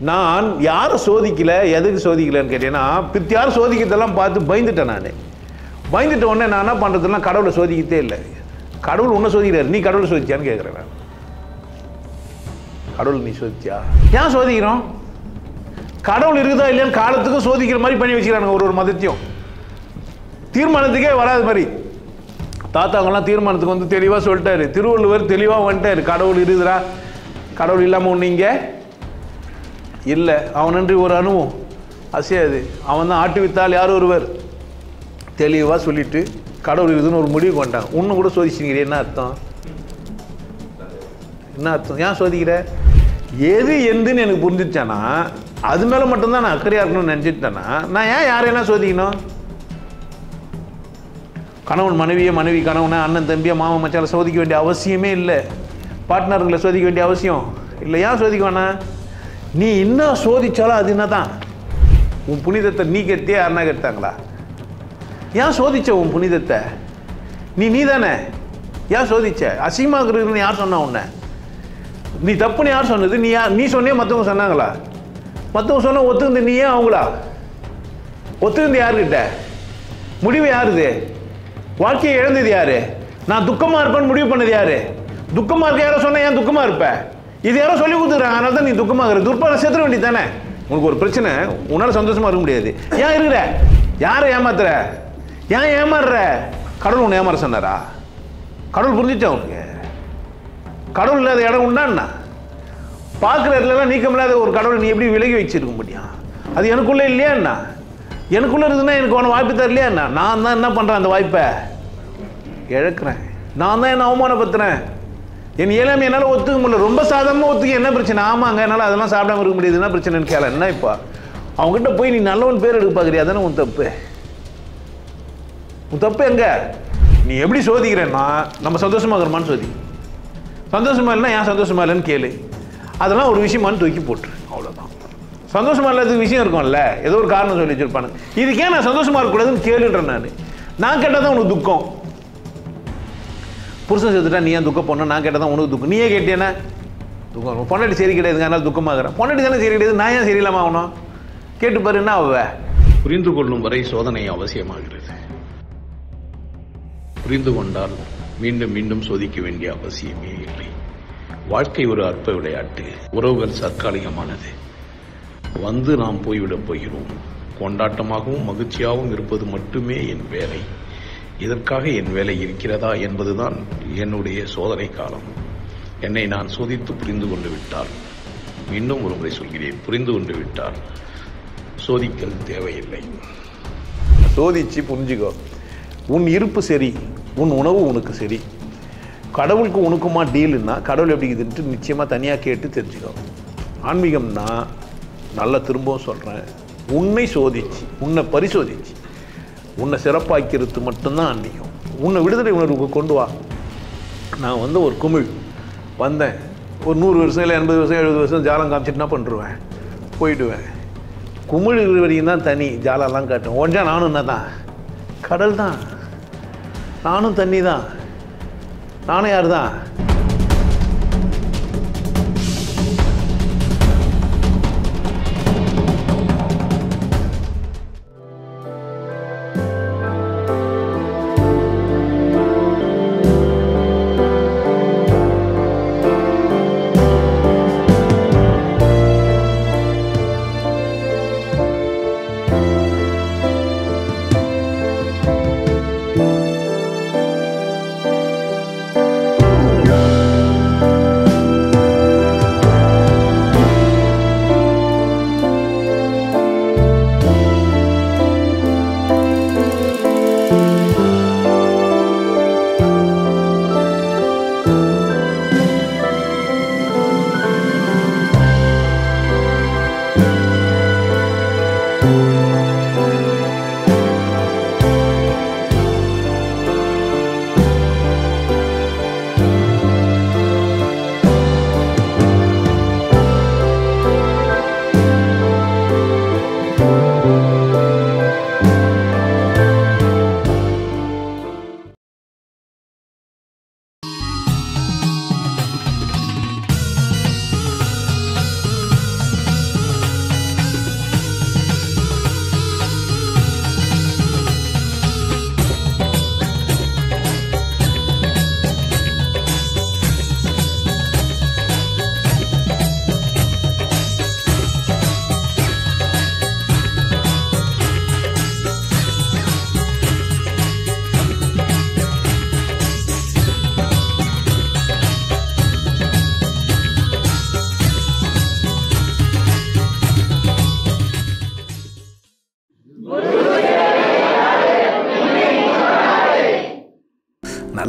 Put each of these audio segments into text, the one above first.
நான் யாரை சோதிக்கல எதுக்கு சோதிக்கலன்னு கேட்டீங்கன்னா பித்து யாரும் சோதிக்கிறதெல்லாம் பார்த்து பயந்துட்டேன் நான் பயந்துட்ட உடனே நான் என்ன பண்ணுறதுலாம் கடவுளை சோதிக்கத்தே இல்லை கடவுள் உன்னை சோதிக்கிறாரு நீ கடவுளை சோதிச்சியான்னு கேட்குறேன் நான் கடவுள் நீ சோதிச்சியா ஏன் சோதிக்கிறோம் கடவுள் இருக்குதா இல்லையான்னு காலத்துக்கும் சோதிக்கிற மாதிரி பண்ணி வச்சுக்கிறானுங்க ஒரு ஒரு மதத்தையும் தீர்மானத்துக்கே வராது மாதிரி தாத்தாங்கெல்லாம் தீர்மானத்துக்கு வந்து தெளிவாக சொல்லிட்டாரு திருவள்ளுவர் தெளிவாக வந்துட்டாரு கடவுள் இருக்குதுடா கடவுள் இல்லாமல் ஒன்று இங்கே இல்லை அவனன்றி ஒரு அணுவும் அசையாது அவன் தான் ஆட்டு வித்தால் யார் ஒருவர் தெளிவாக சொல்லிட்டு கடவுள் இருக்குதுன்னு ஒரு முடிவு கொண்டான் இன்னும் கூட சோதிச்சுக்கிறீ என்ன அர்த்தம் என்ன அர்த்தம் ஏன் சோதிக்கிற எது எந்துன்னு எனக்கு புரிஞ்சிச்சானா அது மேலே மட்டும்தான் நான் அக்கறையாக இருக்கணும்னு நினச்சிட்டேன்னா நான் ஏன் யாரையெல்லாம் சோதிக்கணும் கணவன் மனைவியை மனைவி கணவனை அண்ணன் தம்பியை மாமன் மச்சால சோதிக்க வேண்டிய அவசியமே இல்லை பார்ட்னருங்களை சோதிக்க வேண்டிய அவசியம் இல்லை ஏன் சோதிக்க வேணாம் நீ என்ன சோதிச்சாலும் அது என்ன தான் உன் புனிதத்தை நீ கெத்தியே யாருனா கெடுத்தாங்களா ஏன் சோதிச்ச உன் புனிதத்தை நீ நீ தானே ஏன் சோதிச்ச அசிங்கமாக்குறதுன்னு யார் சொன்னா உன்னை நீ தப்புன்னு யார் சொன்னது நீ யார் நீ சொன்னியே மற்றவங்க சொன்னாங்களா மற்றவங்க சொன்ன ஒத்துந்து நீ ஏன் அவங்களா ஒத்துந்து யாருக்கிட்ட முடிவு யாருது வாழ்க்கையை இழந்தது யாரு நான் துக்கமா இருப்பேன்னு முடிவு பண்ணது யாரு துக்கமா இருக்க யாரோ சொன்னா ஏன் துக்கமா இருப்ப இது யாரோ சொல்லி கொடுத்துறாங்க அதனால தான் நீ துக்கமா இருக்கிற துர்பான சேர்த்துட வேண்டியது தானே உனக்கு ஒரு பிரச்சனை உன்னால சந்தோஷமா இருக்க முடியாது ஏன் இருக்கிற யாரை ஏமாத்துற ஏன் ஏமாறுற கடவுள் உன்னை ஏமாற சொன்னாரா கடவுள் புரிஞ்சிச்சா உனக்கு கடவுள் இல்லாத இடம் உண்டான்னா பார்க்குற இடத்துலலாம் நீக்கமில்லாத ஒரு கடவுளை நீ எப்படி விலகி வச்சிருக்க முடியும் அது எனக்குள்ளே இல்லையா என்ன எனக்குள்ளே இருக்குதுன்னா எனக்கு ஒன்று வாய்ப்பு தரலையா என்ன நான் தான் என்ன பண்ணுறேன் அந்த வாய்ப்பை இழக்கிறேன் நான் தான் என்ன அவமானப்படுத்துறேன் என் இயலாமை என்னால் ஒத்துக்க முடியல ரொம்ப சாதாரணமாக ஒத்துக்க என்ன பிரச்சனை ஆமாங்க என்னால் அதெல்லாம் சாப்பிடாம இருக்க முடியாது என்ன பிரச்சனைன்னு கேள என்ன இப்போ அவங்ககிட்ட போய் நீ நல்லவன் பேர் எடுக்க பார்க்குறியா அதானே உன் தப்பு உன் தப்பு எங்க நீ எப்படி சோதிக்கிறேன்னா நம்ம சந்தோஷமா இருக்கிறோமான்னு சோதி சந்தோஷமா இல்லைன்னா ஏன் சந்தோஷமா இல்லைன்னு கேளு அதெல்லாம் ஒரு விஷயமான்னு தூக்கி போட்டுரு அவ்வளோதான் சந்தோஷமா இல்லாததுக்கு விஷயம் இருக்கும்ல ஏதோ ஒரு காரணம் சொல்லி வச்சிருப்பானு இதுக்கே நான் சந்தோஷமா இருக்கக்கூடாதுன்னு கேளுன்றேன் நான் நான் கேட்டால் தான் உனக்கு துக்கம் புருஷன் செத்துட்டா நீ ஏன் துக்கம் பொண்ணு நான் கேட்டால் தான் உனக்கு துக்கம் நீயே கேட்டேன்னா துக்கம் வரும். பொண்டாட்டி சரி கிடையாதுங்க அதனால துக்கமாகறேன் பொண்டாட்டி தானே சரி கிடையாது நான் ஏன் சரியில்லாம ஆகணும் கேட்டு பாரு என்ன ஆவ புரிந்து கொள்ளும் வரை சோதனை அவசியமாகிறது புரிந்து கொண்டால் மீண்டும் மீண்டும் சோதிக்க வேண்டிய அவசியமே இல்லை வாழ்க்கை ஒரு அற்ப விளையாட்டு உறவுகள் தற்காலிகமானது வந்து நாம் போய்விடப் போகிறோம் கொண்டாட்டமாகவும் மகிழ்ச்சியாகவும் இருப்பது மட்டுமே என் வேலை இதற்காக என் வேலை இருக்கிறதா என்பதுதான் என்னுடைய சோதனை காலம் என்னை நான் சோதித்து புரிந்து கொண்டு விட்டால் மீண்டும் ஒரு முறை சொல்கிறேன் புரிந்து கொண்டு விட்டால் சோதிக்கல் தேவையில்லை சோதிச்சு புரிஞ்சுக்கோ உன் இருப்பு சரி உன் உணவு உனக்கு சரி கடவுளுக்கு உனக்குமா டீலுன்னா கடவுள் எப்படி இருக்குதுன்ட்டு நிச்சயமாக தனியாக கேட்டு தெரிஞ்சுக்கோ ஆன்மீகம்னா நல்லா திரும்பவும் சொல்கிறேன் உன்னை சோதிச்சு உன்னை பரிசோதிச்சு உன்னை சிறப்பாக்கிறது மட்டும்தான் ஆன்மீகம் உன்னை விடுதலை உணர்வுக்கு கொண்டு வா நான் வந்து ஒரு குமிழ் வந்தேன் ஒரு நூறு வருஷம் இல்லை எண்பது வருஷம் எழுபது வருஷம் ஜாலம் காமிச்சிட்டு என்ன பண்ணிருவேன் போயிடுவேன் குமிழ் இருக்கிற வரைக்கும் தான் தனி ஜாலெல்லாம் காட்டும் ஒன்றா நானும் என்ன தான் கடல் தான் நானும் தண்ணி தான் நானும் யார் தான்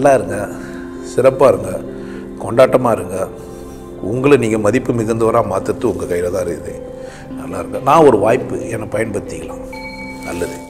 நல்லா இருங்க சிறப்பாக இருங்க கொண்டாட்டமாக இருங்க உங்களை நீங்கள் மதிப்பு மிகுந்தவராக மாற்றுறது உங்கள் கையில் தான் இருக்குது நல்லா இருங்க நான் ஒரு வாய்ப்பு என்னை பயன்படுத்திக்கலாம் நல்லது